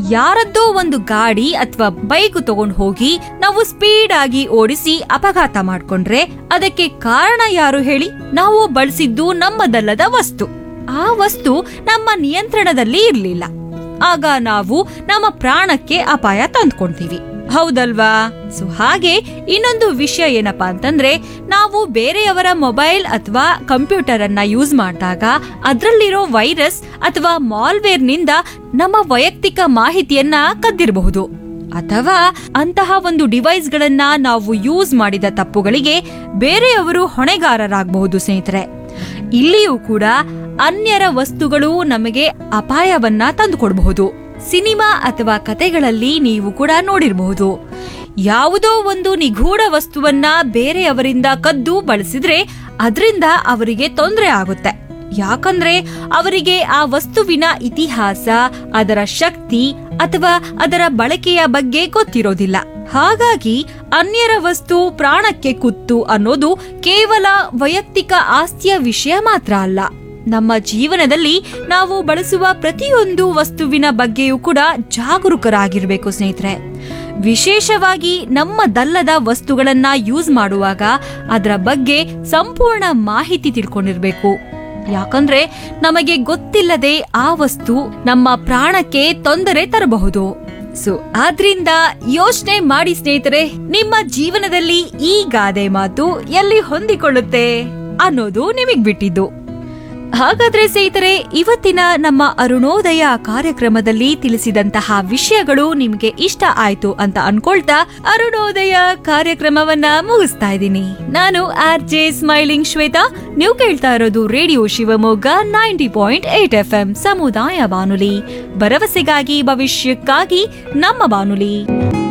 ಯಾರದ್ದೋ ಒಂದು ಗಾಡಿ ಅಥವಾ ಬೈಕ್ ತಗೊಂಡು ಹೋಗಿ ನಾವು ಸ್ಪೀಡ್ ಆಗಿ ಓಡಿಸಿ ಅಪಘಾತ ಮಾಡ್ಕೊಂಡ್ರೆ ಅದಕ್ಕೆ ಕಾರಣ ಯಾರು ಹೇಳಿ ನಾವು ಬಳಸಿದ್ದು ನಮ್ಮದಲ್ಲದ ವಸ್ತು ಆ ವಸ್ತು ನಮ್ಮ ನಿಯಂತ್ರಣದಲ್ಲಿ ಇರ್ಲಿಲ್ಲ ಆಗ ನಾವು ನಮ್ಮ ಪ್ರಾಣಕ್ಕೆ ಅಪಾಯ ತಂದ್ಕೊಂತೀವಿ ಹೌದಲ್ವಾ ಸೊ ಹಾಗೆ ಇನ್ನೊಂದು ವಿಷಯ ಏನಪ್ಪಾ ಅಂತಂದ್ರೆ ನಾವು ಬೇರೆಯವರ ಮೊಬೈಲ್ ಅಥವಾ ಕಂಪ್ಯೂಟರ್ ಅನ್ನ ಯೂಸ್ ಮಾಡಿದಾಗ ಅದರಲ್ಲಿರೋ ವೈರಸ್ ಅಥವಾ ಮಾಲ್ವೇರ್ ನಿಂದ ನಮ್ಮ ವೈಯಕ್ತಿಕ ಮಾಹಿತಿಯನ್ನ ಕದ್ದಿರಬಹುದು ಅಥವಾ ಅಂತಹ ಒಂದು ಡಿವೈಸ್ ಗಳನ್ನ ನಾವು ಯೂಸ್ ಮಾಡಿದ ತಪ್ಪುಗಳಿಗೆ ಬೇರೆಯವರು ಹೊಣೆಗಾರರಾಗಬಹುದು ಸ್ನೇಹಿತರೆ ಇಲ್ಲಿಯೂ ಕೂಡ ಅನ್ಯರ ವಸ್ತುಗಳು ನಮಗೆ ಅಪಾಯವನ್ನ ತಂದುಕೊಡಬಹುದು ಸಿನಿಮಾ ಅಥವಾ ಕತೆಗಳಲ್ಲಿ ನೀವು ಕೂಡ ನೋಡಿರಬಹುದು ಯಾವುದೋ ಒಂದು ನಿಗೂಢ ವಸ್ತುವನ್ನ ಬೇರೆಯವರಿಂದ ಕದ್ದು ಬಳಸಿದ್ರೆ ಅದರಿಂದ ಅವರಿಗೆ ತೊಂದರೆ ಆಗುತ್ತೆ ಯಾಕಂದ್ರೆ ಅವರಿಗೆ ಆ ವಸ್ತುವಿನ ಇತಿಹಾಸ ಅದರ ಶಕ್ತಿ ಅಥವಾ ಅದರ ಬಳಕೆಯ ಬಗ್ಗೆ ಗೊತ್ತಿರೋದಿಲ್ಲ ಹಾಗಾಗಿ ಅನ್ಯರ ವಸ್ತು ಪ್ರಾಣಕ್ಕೆ ಕುತ್ತು ಅನ್ನೋದು ಕೇವಲ ವೈಯಕ್ತಿಕ ಆಸ್ತಿಯ ವಿಷಯ ಮಾತ್ರ ಅಲ್ಲ ನಮ್ಮ ಜೀವನದಲ್ಲಿ ನಾವು ಬಳಸುವ ಪ್ರತಿಯೊಂದು ವಸ್ತುವಿನ ಬಗ್ಗೆಯೂ ಕೂಡ ಜಾಗರೂಕರಾಗಿರ್ಬೇಕು ಸ್ನೇಹಿತರೆ ವಿಶೇಷವಾಗಿ ನಮ್ಮದಲ್ಲದ ವಸ್ತುಗಳನ್ನ ಯೂಸ್ ಮಾಡುವಾಗ ಅದರ ಬಗ್ಗೆ ಸಂಪೂರ್ಣ ಮಾಹಿತಿ ತಿಳ್ಕೊಂಡಿರ್ಬೇಕು ಯಾಕಂದ್ರೆ ನಮಗೆ ಗೊತ್ತಿಲ್ಲದೆ ಆ ವಸ್ತು ನಮ್ಮ ಪ್ರಾಣಕ್ಕೆ ತೊಂದರೆ ತರಬಹುದು ಸೊ ಆದ್ರಿಂದ ಯೋಚನೆ ಮಾಡಿ ಸ್ನೇಹಿತರೆ ನಿಮ್ಮ ಜೀವನದಲ್ಲಿ ಈ ಗಾದೆ ಮಾತು ಎಲ್ಲಿ ಹೊಂದಿಕೊಳ್ಳುತ್ತೆ ಅನ್ನೋದು ನಿಮಗ್ ಬಿಟ್ಟಿದ್ದು ಹಾಗಾದ್ರೆ ಸ್ನೇಹಿತರೆ ಇವತ್ತಿನ ನಮ್ಮ ಅರುಣೋದಯ ಕಾರ್ಯಕ್ರಮದಲ್ಲಿ ತಿಳಿಸಿದಂತಹ ವಿಷಯಗಳು ನಿಮ್ಗೆ ಇಷ್ಟ ಆಯ್ತು ಅಂತ ಅನ್ಕೊಳ್ತಾ ಅರುಣೋದಯ ಕಾರ್ಯಕ್ರಮವನ್ನ ಮುಗಿಸ್ತಾ ಇದ್ದೀನಿ ನಾನು ಆರ್ ಜೆ ಸ್ಮೈಲಿಂಗ್ ಶ್ವೇತಾ ನೀವು ಕೇಳ್ತಾ ಇರೋದು radio Shivamogga ninety point eight F M ಸಮುದಾಯ ಬಾನುಲಿ ಭರವಸೆಗಾಗಿ ಭವಿಷ್ಯಕ್ಕಾಗಿ ನಮ್ಮ ಬಾನುಲಿ